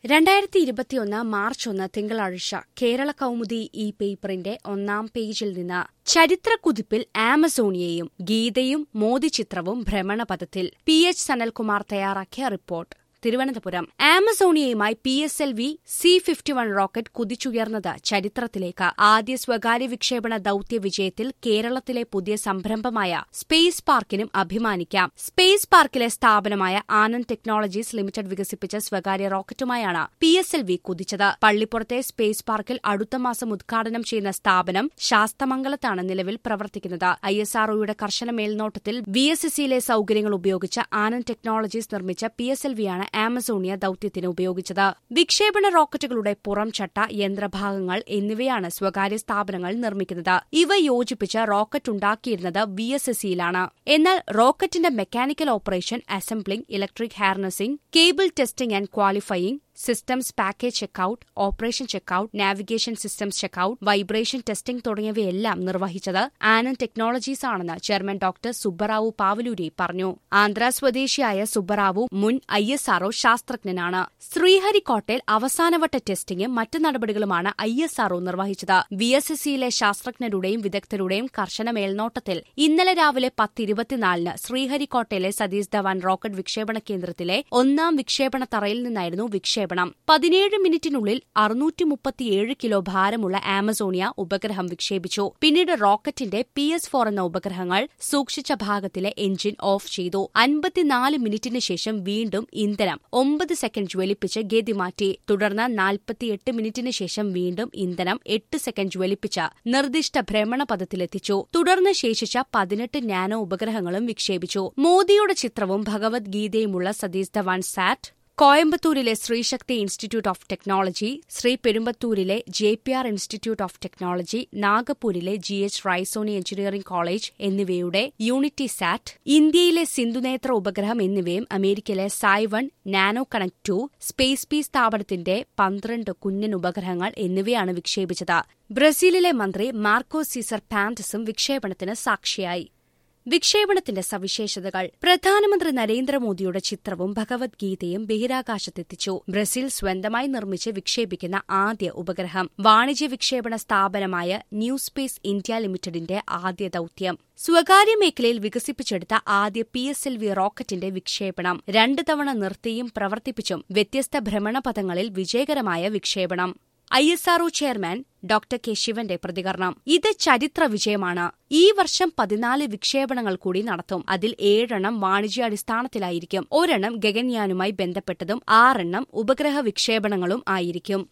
രണ്ടായിരത്തി ഇരുപത്തിയൊന്ന് മാർച്ച് ഒന്ന് തിങ്കളാഴ്ച കേരള കൗമുദി ഈ പേപ്പറിന്റെ ഒന്നാം പേജിൽ നിന്ന് ചരിത്രക്കുതിപ്പിൽ ആമസോണിയയും ഗീതയും മോദി ചിത്രവും ഭ്രമണപഥത്തിൽ പി എച്ച് സനൽകുമാർ തയ്യാറാക്കിയ റിപ്പോർട്ട് തിരുവനന്തപുരം ആമസോണിയയുമായി P S L V C fifty one rocket കുതിച്ചുയർന്നത് ചരിത്രത്തിലേക്ക് ആദ്യ സ്വകാര്യ വിക്ഷേപണ ദൌത്യ വിജയത്തിൽ കേരളത്തിലെ പുതിയ സംരംഭമായ സ്പേസ് പാർക്കിനും അഭിമാനിക്കാം സ്പേസ് പാർക്കിലെ സ്ഥാപനമായ ആനന്ദ് ടെക്നോളജീസ് ലിമിറ്റഡ് വികസിപ്പിച്ച സ്വകാര്യ റോക്കറ്റുമായാണ് പി എസ് എൽ വി കുതിച്ചത് പള്ളിപ്പുറത്തെ സ്പേസ് പാർക്കിൽ അടുത്ത മാസം ഉദ്ഘാടനം ചെയ്യുന്ന സ്ഥാപനം ശാസ്തമംഗലത്താണ് നിലവിൽ പ്രവർത്തിക്കുന്നത് ഐ എസ് ആർഒയുടെ കർശന മേൽനോട്ടത്തിൽ വി എസ് എസ് സിയിലെ സൌകര്യങ്ങൾ ഉപയോഗിച്ച് ആനന്ദ് ടെക്നോളജീസ് നിർമ്മിച്ച പി എസ് എൽ വിയാണ് ആമസോണിയ ദൌത്യത്തിന് ഉപയോഗിച്ചത് വിക്ഷേപണ റോക്കറ്റുകളുടെ പുറംചട്ട യന്ത്രഭാഗങ്ങൾ എന്നിവയാണ് സ്വകാര്യ സ്ഥാപനങ്ങൾ നിർമ്മിക്കുന്നത് ഇവ യോജിപ്പിച്ച് റോക്കറ്റ് ഉണ്ടാക്കിയിരുന്നത് വി എസ് എസ് സിയിലാണ് എന്നാൽ റോക്കറ്റിന്റെ mechanical operation assembling electric harnessing cable testing and qualifying systems package checkout operation checkout navigation systems checkout vibration testing തുടങ്ങിയവയെല്ലാം നിർവഹിച്ചത് ആനന്ദ് ടെക്നോളജീസ് ആണെന്ന് ചെയർമാൻ ഡോക്ടർ സുബ്ബറാവു പാവലൂരി പറഞ്ഞു ആന്ധ്ര സ്വദേശിയായ സുബ്ബറാവു മുൻ ഐ എസ് ആർഒ ശാസ്ത്രജ്ഞനാണ് ശ്രീഹരിക്കോട്ടയിൽ അവസാനവട്ട ടെസ്റ്റിംഗും മറ്റ് നടപടികളുമാണ് ഐ എസ് ആർഒ നിർവഹിച്ചത് വി എസ് എസ് സിയിലെ ശാസ്ത്രജ്ഞരുടെയും വിദഗ്ധരുടെയും കർശന മേൽനോട്ടത്തിൽ ഇന്നലെ രാവിലെ പത്തിരുപത്തിനാലിന് ശ്രീഹരിക്കോട്ടയിലെ സതീഷ് ധവാൻ റോക്കറ്റ് വിക്ഷേപണ കേന്ദ്രത്തിലെ ഒന്നാം വിക്ഷേപണ തറയിൽ നിന്നായിരുന്നു വിക്ഷേപണം പതിനേഴ് മിനിറ്റിനുള്ളിൽ അറുന്നൂറ്റി മുപ്പത്തിയേഴ് കിലോ ഭാരമുള്ള ആമസോണിയ ഉപഗ്രഹം വിക്ഷേപിച്ചു പിന്നീട് റോക്കറ്റിന്റെ പി എസ് ഫോർ എന്ന ഉപഗ്രഹങ്ങൾ സൂക്ഷിച്ച ഭാഗത്തിലെ എഞ്ചിൻ ഓഫ് ചെയ്തു അൻപത്തിനാല് മിനിറ്റിന് ശേഷം വീണ്ടും ഇന്ധനം ഒമ്പത് സെക്കൻഡ് ജ്വലിപ്പിച്ച് ഗതി മാറ്റി തുടർന്ന് നാൽപ്പത്തിയെട്ട് മിനിറ്റിന് ശേഷം വീണ്ടും ഇന്ധനം എട്ട് സെക്കൻഡ് ജ്വലിപ്പിച്ച് നിർദ്ദിഷ്ട ഭ്രമണപഥത്തിലെത്തിച്ചു തുടർന്ന് ശേഷിച്ച പതിനെട്ട് നാനോ ഉപഗ്രഹങ്ങളും വിക്ഷേപിച്ചു മോദിയുടെ ചിത്രവും ഭഗവത്ഗീതയുമുള്ള സതീഷ് ധവാൻ സാറ്റ് കോയമ്പത്തൂരിലെ Srishakti institute of technology Sri പെരുമ്പത്തൂരിലെ J P R institute of technology നാഗപ്പൂരിലെ G H Raisoni engineering college എന്നിവയുടെ യൂണിറ്റി സാറ്റ് ഇന്ത്യയിലെ സിന്ധുനേത്ര ഉപഗ്രഹം എന്നിവയും അമേരിക്കയിലെ SAI one nano connect two space P സ്ഥാപനത്തിന്റെ പന്ത്രണ്ട് കുഞ്ഞൻ ഉപഗ്രഹങ്ങൾ എന്നിവയാണ് വിക്ഷേപിച്ചത് ബ്രസീലിലെ മന്ത്രി മാർക്കോ സീസർ പാൻഡസും വിക്ഷേപണത്തിന് സാക്ഷിയായി വിക്ഷേപണത്തിന്റെ സവിശേഷതകൾ പ്രധാനമന്ത്രി നരേന്ദ്രമോദിയുടെ ചിത്രവും ഭഗവത്ഗീതയും ബഹിരാകാശത്തെത്തിച്ചു ബ്രസീൽ സ്വന്തമായി നിർമ്മിച്ച് വിക്ഷേപിക്കുന്ന ആദ്യ ഉപഗ്രഹം വാണിജ്യ വിക്ഷേപണ സ്ഥാപനമായ ന്യൂ സ്പേസ് ഇന്ത്യ ലിമിറ്റഡിന്റെ ആദ്യ ദൌത്യം സ്വകാര്യ മേഖലയിൽ വികസിപ്പിച്ചെടുത്ത ആദ്യ പി എസ് എൽ വി റോക്കറ്റിന്റെ വിക്ഷേപണം രണ്ടു തവണ നിർത്തിയും പ്രവർത്തിപ്പിച്ചും വ്യത്യസ്ത ഭ്രമണപഥങ്ങളിൽ വിജയകരമായ വിക്ഷേപണം I S R O chairman doctor K ശിവന്റെ പ്രതികരണം ഇത് ചരിത്ര വിജയമാണ് ഈ വർഷം പതിനാല് വിക്ഷേപണങ്ങൾ കൂടി നടത്തും അതിൽ ഏഴെണ്ണം വാണിജ്യാടിസ്ഥാനത്തിലായിരിക്കും ഒരെണ്ണം ഗഗൻയാനുമായി ബന്ധപ്പെട്ടതും ആറെണ്ണം ഉപഗ്രഹ വിക്ഷേപണങ്ങളും ആയിരിക്കും